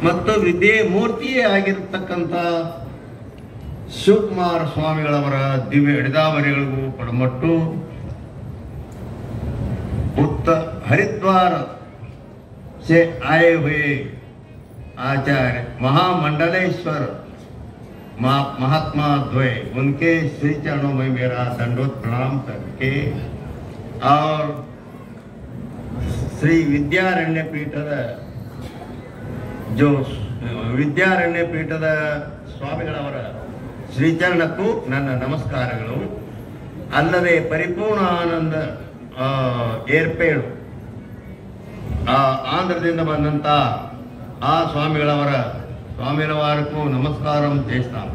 ಮತ್ತು ವಿದ್ಯೆ ಮೂರ್ತಿಯೇ ಆಗಿರತಕ್ಕಂಥ ಶಿವಕುಮಾರ ಸ್ವಾಮಿಗಳವರ ದಿವ್ಯ ಹಿಡಿದಾವರಿಗಳಿಗೂ ಪಡಮಟ್ಟು ಉತ್ತ ಹರಿದ್ವಾರ से आए हुए आचार्य महामंडलेश्वर मा- महात्मा द्वय उनके श्री चरणों में मेरा दंडोत प्रणाम करके और श्री ವಿದ್ಯಾರಣ್ಯ ಪೀಠದ ಜೋ ವಿದ್ಯಾರಣ್ಯ ಪೀಠದ ಸ್ವಾಮಿಗಳವರ ಶ್ರೀಚರಣಕ್ಕೂ ನನ್ನ ನಮಸ್ಕಾರಗಳು ಅಲ್ಲದೆ ಪರಿಪೂರ್ಣ ಆನಂದ ಆ, ಏರ್ಪೇಳು ಆ ఆంధ్రದಿಂದ ಬಂದಂತ ఆ స్వామిಗಳವರ స్వామిల వారికి నమస్కారం చేస్తాం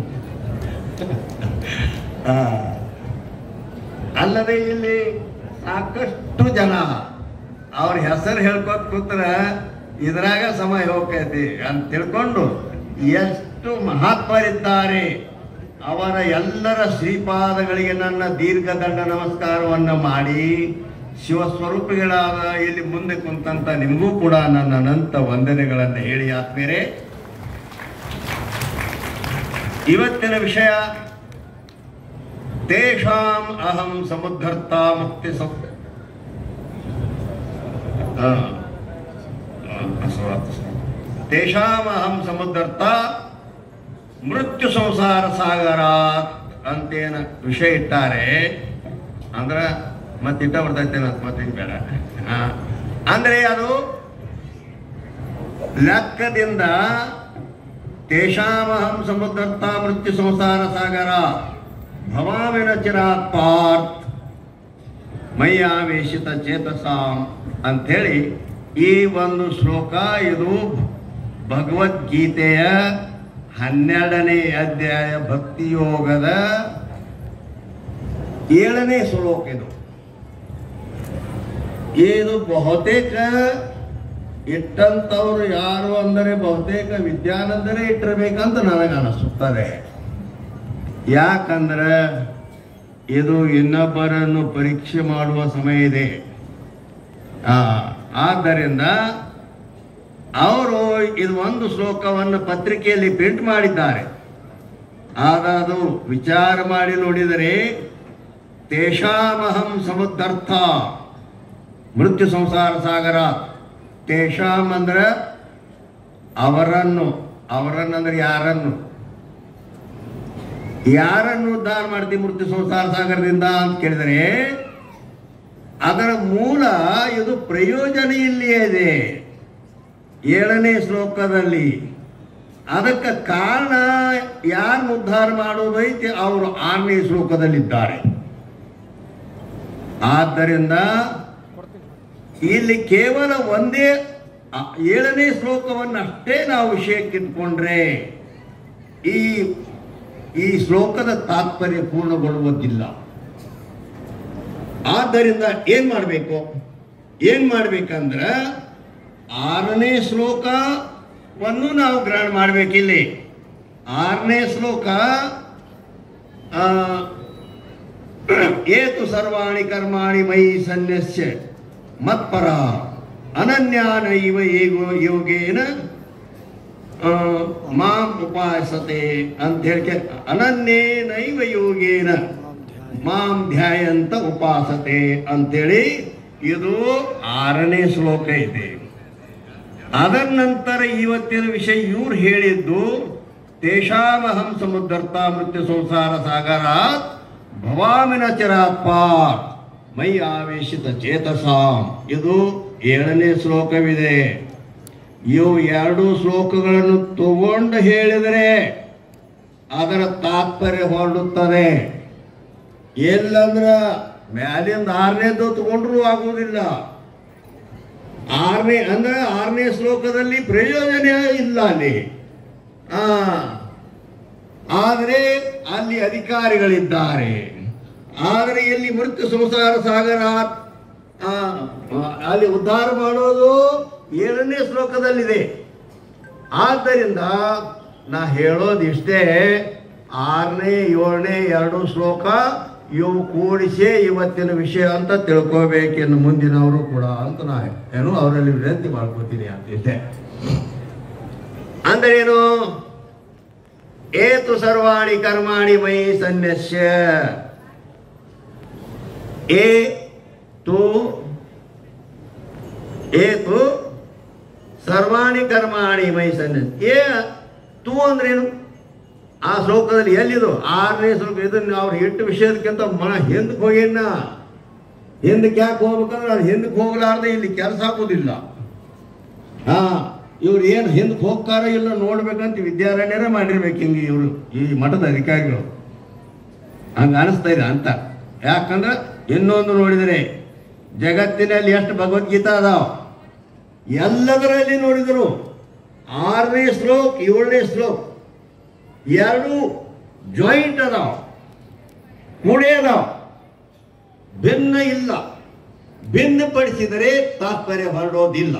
ಆ, ಅಲ್ಲದೆ ಇಲ್ಲಿ ಸಾಕಷ್ಟು ಜನ ಅವ್ರ ಹೆಸರು ಹೇಳ್ಕೊತ ಕೂತ್ರ ಇದ್ರಾಗ ಸಮಯ ಹೋಗ್ತೈತಿ ಅಂತ ತಿಳ್ಕೊಂಡು ಎಷ್ಟು ಮಹಾತ್ಮರಿದ್ದಾರೆ ಅವರ ಎಲ್ಲರ ಶ್ರೀಪಾದಗಳಿಗೆ ನನ್ನ ದೀರ್ಘದಂಡ ನಮಸ್ಕಾರವನ್ನು ಮಾಡಿ ಶಿವಸ್ವರೂಪಿಗಳಾದ ಇಲ್ಲಿ ಮುಂದೆ ಕುಂತಂತ ನಿಮಗೂ ಕೂಡ ನನ್ನ ಅನಂತ ವಂದನೆಗಳನ್ನು ಹೇಳಿ ಆತ್ಮೀಯರೇ ಇವತ್ತಿನ ವಿಷಯ ತೇಷಾಂ ಅಹಂ ಸಮುದ್ಧರ್ತ ಮುಕ್ತಿ ಸಂ ಆ, ಆ, ಅಸವಾತ್. ತೇಷಾಂ ಅಹಂ ಸಮುದ್ಧರ್ತ ಮೃತ್ಯು ಸಂಸಾರ ಸಾಗರ ಅಂತೇನ ವಿಷಯ ಇಟ್ಟಾರೆ ಅಂದ್ರ ಮತ್ತಿಟ್ಟ ಬರ್ತೈತೆ ಮತ್ತೇನು ಬೇಡ ಆ, ಅಂದ್ರೆ ಅದು ಲೆಕ್ಕದಿಂದ ತೇಷಾಮಹಂ ಸಮುದ್ರತ್ತ ಮೃತ್ಯು ಸಂಸಾರ ಸಾಗರ ಭವಾಮಿನ ಚಿರಾತ್ ಪಾರ್ಥ್ ಮೈಯಾವೇಶಿತ ಚೇತಸಾಂ ಅಂಥೇಳಿ ಈ ಒಂದು ಶ್ಲೋಕ ಇದು ಭಗವದ್ಗೀತೆಯ ಹನ್ನೆರಡನೇ ಅಧ್ಯಾಯ ಭಕ್ತಿಯೋಗದ ಏಳನೇ ಶ್ಲೋಕ ಇದು ಇದು ಬಹುತೇಕ ಇಟ್ಟಂತವ್ರು ಯಾರು ಅಂದರೆ ಬಹುತೇಕ ವಿದ್ಯಾನಂದರೇ ಇಟ್ಟಿರ್ಬೇಕಂತ ನನಗೆ ಅನಿಸುತ್ತದೆ ಯಾಕಂದ್ರೆ ಇದು ಇನ್ನೊಬ್ಬರನ್ನು ಪರೀಕ್ಷೆ ಮಾಡುವ ಸಮಯ ಇದೆ ಆ, ಆದ್ದರಿಂದ ಅವರು ಇದು ಒಂದು ಶ್ಲೋಕವನ್ನು ಪತ್ರಿಕೆಯಲ್ಲಿ ಪ್ರಿಂಟ್ ಮಾಡಿದ್ದಾರೆ ಆಗ ಅದು ವಿಚಾರ ಮಾಡಿ ನೋಡಿದರೆ ತೇಷಾಮಹಂ ಸಮುದ್ಧರ್ಥ ಮೃತ್ಯು ಸಂಸಾರ ಸಾಗರ ತೇಷಾಮ್ ಅಂದ್ರೆ ಅವರನ್ನು ಅವರನ್ನಂದ್ರೆ ಯಾರನ್ನು ಯಾರನ್ನು ಉದ್ಧಾರ ಮಾಡ್ತೀವಿ ಮೃತ್ಯು ಸಂಸಾರ ಸಾಗರದಿಂದ ಅಂತ ಕೇಳಿದರೆ ಅದರ ಮೂಲ ಇದು ಪ್ರಯೋಜನ ಇಲ್ಲಿಯೇ ಇದೆ ಏಳನೇ ಶ್ಲೋಕದಲ್ಲಿ ಅದಕ್ಕೆ ಕಾರಣ ಯಾರನ್ನು ಉದ್ಧಾರ ಮಾಡೋದೈತಿ ಅವರು ಆರನೇ ಶ್ಲೋಕದಲ್ಲಿದ್ದಾರೆ ಆದ್ದರಿಂದ ಇಲ್ಲಿ ಕೇವಲ ಒಂದೇ ಆ ಏಳನೇ ಶ್ಲೋಕವನ್ನು ಅಷ್ಟೇ ನಾವು ವಿಷಯಕ್ಕೆ ಇಟ್ಕೊಂಡ್ರೆ ಈ ಈ ಶ್ಲೋಕದ ತಾತ್ಪರ್ಯ ಪೂರ್ಣಗೊಳ್ಳುವುದಿಲ್ಲ ಆದ್ದರಿಂದ ಏನ್ ಮಾಡಬೇಕು ಏನ್ ಮಾಡ್ಬೇಕಂದ್ರ ಆರನೇ ಶ್ಲೋಕವನ್ನು ನಾವು ಗ್ರಹಣ ಮಾಡ್ಬೇಕಿಲ್ಲಿ ಆರನೇ ಶ್ಲೋಕ ಆ, ಏತು ಸರ್ವಾಣಿ ಕರ್ಮಾಣಿ ಮಯಿ ಸನ್ಯಸ್ಯ ಮತ್ಪರ ಅನನ್ಯಾನೈವ ಏಗೋ ಯೋಗೇನ ಆ, ಮಾಂ ಉಪಾಸತೆ ಅಂತ ಹೇಳಿ ಅನನ್ಯೇನೈವ ಯೋಗೇನ ಮಾಂ ಧ್ಯಾಯಂತ ಉಪಾಸತೆ ಅಂತೇಳಿ ಇದು ಆರನೇ ಶ್ಲೋಕ ಇದೆ ಅದರ ನಂತರ ಇವತ್ತಿನ ವಿಷಯ ಇವ್ರು ಹೇಳಿದ್ದು ತೇಷಾಮಹಂ ಸಮುದ್ರತ ಮೃತ್ಯು ಸಂಸಾರ ಸಾಗರಾತ್ ಭವಾಮಿನ ಚಿರಾತ್ಪಾತ್ ಮೈ ಆವೇಶಿತ ಚೇತಸಾಂ ಇದು ಏಳನೇ ಶ್ಲೋಕವಿದೆ ಇವು ಎರಡು ಶ್ಲೋಕಗಳನ್ನು ತಗೊಂಡು ಹೇಳಿದರೆ ಅದರ ತಾತ್ಪರ್ಯ ಹೊರಡುತ್ತದೆ ಎಲ್ಲಂದ್ರ ಮ್ಯಾಲಿಂದ ಆರನೇದು ತಗೊಂಡ್ರು ಆಗುವುದಿಲ್ಲ ಆರನೇ ಅಂದ್ರೆ ಆರನೇ ಶ್ಲೋಕದಲ್ಲಿ ಪ್ರಯೋಜನ ಇಲ್ಲ ಅಲ್ಲಿ ಆ ಆದರೆ ಅಲ್ಲಿ ಅಧಿಕಾರಿಗಳಿದ್ದಾರೆ ಆದರೆ ಇಲ್ಲಿ ಮೃತ್ಯು ಸಂಸಾರ ಸಾಗರ ಆ, ಅಲ್ಲಿ ಉದ್ಧಾರ ಮಾಡೋದು ಏಳನೇ ಶ್ಲೋಕದಲ್ಲಿದೆ ಆದ್ದರಿಂದ ನಾ ಹೇಳೋದಿಷ್ಟೇ ಆರನೇ ಏಳನೇ ಎರಡು ಶ್ಲೋಕ ಇವು ಕೂಡಿಸೇ ಇವತ್ತಿನ ವಿಷಯ ಅಂತ ತಿಳ್ಕೋಬೇಕೆನ್ನು ಮುಂದಿನವರು ಕೂಡ ಅಂತ ನಾ ಏನು ಅವರಲ್ಲಿ ವಿನಂತಿ ಮಾಡ್ಕೋತೀನಿ ಅಂತಿದ್ದೆ ಅಂದ್ರೇನು ಏತು ಸರ್ವಾಣಿ ಕರ್ಮಾಣಿ ಮೈ ಸನ್ಯಸ್ಯ ಏ ತು ಏತು ಸರ್ವಾಣಿ ಕರ್ಮಾಣಿ ಮೈ ಸನ್ಯಸ್ಯ ಏ ತು ಅಂದ್ರೇನು ಆ ಶ್ಲೋಕದಲ್ಲಿ ಎಲ್ಲಿದು ಆರನೇ ಶ್ಲೋಕ ಇದನ್ನ ಅವ್ರು ಇಟ್ಟು ವಿಷಯದಕ್ಕಿಂತ ಮನ ಹಿಂದಕ್ಕೆ ಹೋಗಿನ್ನ ಹಿಂದಕ್ಕೆ ಯಾಕೆ ಹೋಗ್ಬೇಕಂದ್ರೆ ಅವ್ರು ಹಿಂದಕ್ಕೆ ಹೋಗಲಾರ್ದೆ ಇಲ್ಲಿ ಕೆಲಸ ಆಗೋದಿಲ್ಲ ಹಾ ಇವ್ರು ಏನು ಹಿಂದಕ್ಕೆ ಹೋಗ್ತಾರೋ ಇಲ್ಲ ನೋಡ್ಬೇಕಂತ ವಿದ್ಯಾರಣ್ಯರೇ ಮಾಡಿರ್ಬೇಕು ಹಿಂಗೆ ಇವರು ಈ ಮಠದ ಅಧಿಕಾರಿಗಳು ಹಂಗ ಅನಿಸ್ತಾ ಇದೆ ಅಂತ ಯಾಕಂದ್ರೆ ಇನ್ನೊಂದು ನೋಡಿದರೆ ಜಗತ್ತಿನಲ್ಲಿ ಎಷ್ಟು ಭಗವದ್ಗೀತಾ ಅದಾವ ಎಲ್ಲದರಲ್ಲಿ ನೋಡಿದರು ಆರನೇ ಶ್ಲೋಕ್ ಏಳನೇ ಶ್ಲೋಕ್ ಎರಡು ಜಾಯಿಂಟ್ ಅದಾವ ಕೂಡೇ ಅದಾವ ಭಿನ್ನ ಇಲ್ಲ ಭಿನ್ನಪಡಿಸಿದರೆ ತಾತ್ಪರ್ಯ ಹೊರಡೋದಿಲ್ಲ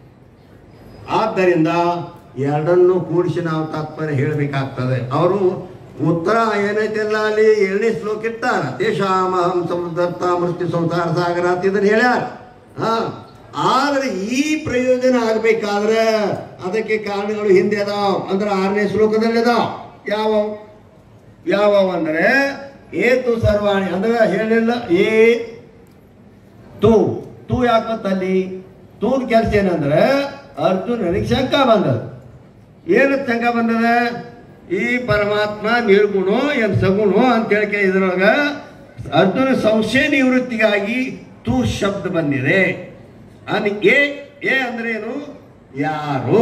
ಆದ್ದರಿಂದ ಎರಡನ್ನು ಕೂಡಿಸಿ ನಾವು ತಾತ್ಪರ್ಯ ಹೇಳಬೇಕಾಗ್ತದೆ ಅವರು ಉತ್ತರ ಏನೈತಿಲ್ಲ ಅಲ್ಲಿ ಏಳನೇ ಶ್ಲೋಕ ಇಟ್ಟಾರ ದೇಶಾಮಹಂ ಸಮುದ್ರತ ಮೃತ್ಯು ಸಂಸಾರ ಸಾಗರ ಅಂತ ಇದನ್ನ ಹೇಳ್ಯಾರ ಹಾ ಆದ್ರೆ ಈ ಪ್ರಯೋಜನ ಆಗ್ಬೇಕಾದ್ರೆ ಅದಕ್ಕೆ ಕಾರಣಗಳು ಹಿಂದೆ ಅದಾವ ಅಂದ್ರೆ ಆರನೇ ಶ್ಲೋಕದಲ್ಲಿ ಅದಾವ ಯಾವ ಯಾವ ಅಂದ್ರೆ ಏತು ಸರ್ವಾಣಿ ಅಂದ್ರೆ ಹೇಳಿಲ್ಲ ಏ ತೂ ತೂ ಯಾಕತ್ತಲ್ಲಿ ತೂದ್ ಕೆಲಸ ಏನಂದ್ರೆ ಅರ್ಜುನನಿಗೆ ಶಂಕ ಬಂದದ ಏನು ಶಂಕ ಬಂದದ ಈ ಪರಮಾತ್ಮ ನಿರ್ಗುಣೋ ಏನು ಸಗುಣೋ ಅಂತ ಹೇಳ್ಕೆ ಇದ್ರೊಳಗ ಅರ್ಜುನ ಸಂಶಯ ನಿವೃತ್ತಿಗಾಗಿ ತೂ ಶಬ್ದ ಬಂದಿದೆ ಅನ್ ಏ ಏ ಅಂದ್ರೆ ಏನು ಯಾರು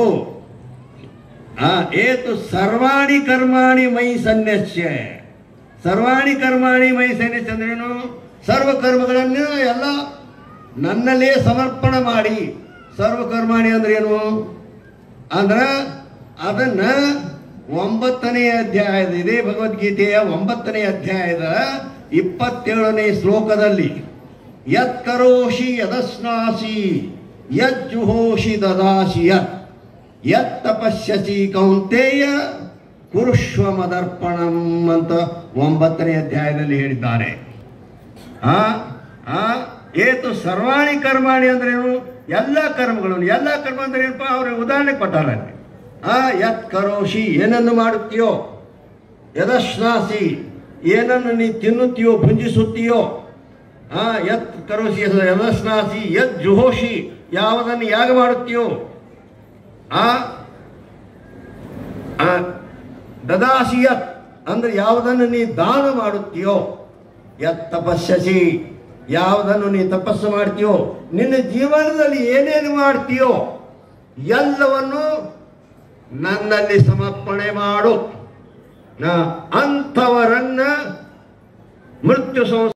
ಆ ಏತು ಸರ್ವಾಣಿ ಕರ್ಮಾಣಿ ಮೈ ಸನ್ಯಸ್ಯ ಸರ್ವಾಣಿ ಕರ್ಮಾಣಿ ಮೈ ಸನ್ಯಸ್ಯ ಅಂದ್ರೇನು ಸರ್ವ ಕರ್ಮಗಳನ್ನು ಎಲ್ಲ ನನ್ನಲ್ಲೇ ಸಮರ್ಪಣೆ ಮಾಡಿ ಸರ್ವ ಕರ್ಮಾಣಿ ಅಂದ್ರೆ ಏನು ಅಂದ್ರ ಅದನ್ನ ಒಂಬತ್ತನೇ ಅಧ್ಯಾಯದ ಇದೇ ಭಗವದ್ಗೀತೆಯ ಒಂಬತ್ತನೇ ಅಧ್ಯಾಯದ ಇಪ್ಪತ್ತೇಳನೇ ಶ್ಲೋಕದಲ್ಲಿ ಯತ್ ಕರೋಷಿ ಯದಸ್ನಾಸಿ ಯಜ್ಜುಹೋಷಿ ದದಾಸಿ ಯತ್ ಯತ್ ತಪಸ್ಯಸಿ ಕೌಂತೆಯ ಕುರುಷ್ವ ಮದರ್ಪಣಂ ಅಂತ ಒಂಬತ್ತನೇ ಅಧ್ಯಾಯದಲ್ಲಿ ಹೇಳಿದ್ದಾರೆ ಆ ಆ ಏತು ಸರ್ವಾಣಿ ಕರ್ಮಾಣಿ ಅಂದ್ರೆ ಏನು ಎಲ್ಲ ಕರ್ಮಗಳನ್ನು ಎಲ್ಲ ಕರ್ಮ ಅಂದ್ರೆ ಏನಪ್ಪ ಅವ್ರ ಉದಾಹರಣೆ ಕೊಟ್ಟಾರ ಅಲ್ಲಿ. ಆ ಯತ್ ಕರೋಷಿ ಏನನ್ನು ಮಾಡುತ್ತೀಯೋ ಯದಶ್ನಾಸಿ ಏನನ್ನು ನೀ ತಿನ್ನುತ್ತೀಯೋ ಭುಂಜಿಸುತ್ತೀಯೋ ಆ ಯತ್ ಕರೋಷಿ ಯದಶ್ನಾಸಿ ಯದ್ ಜುಹೋಷಿ ಯಾವುದನ್ನು ಯಾಗ ಮಾಡುತ್ತೀಯೋ ಆ ಆ, ದದಾಸಿ ಯತ್ ಅಂದ್ರೆ ಯಾವುದನ್ನು ನೀ ದಾನ ಮಾಡುತ್ತೀಯೋ ಯತ್ ತಪಸ್ಸಸಿ ಯಾವುದನ್ನು ನೀ ತಪಸ್ಸು ಮಾಡ್ತೀಯೋ ನಿನ್ನ ಜೀವನದಲ್ಲಿ ಏನೇನು ಮಾಡ್ತೀಯೋ ಎಲ್ಲವನ್ನು ನನ್ನಲ್ಲಿ ಸಮರ್ಪಣೆ ಮಾಡು ನಾ ಅಂಥವರನ್ನ ಮೃತ್ಯು ಸಂಸ್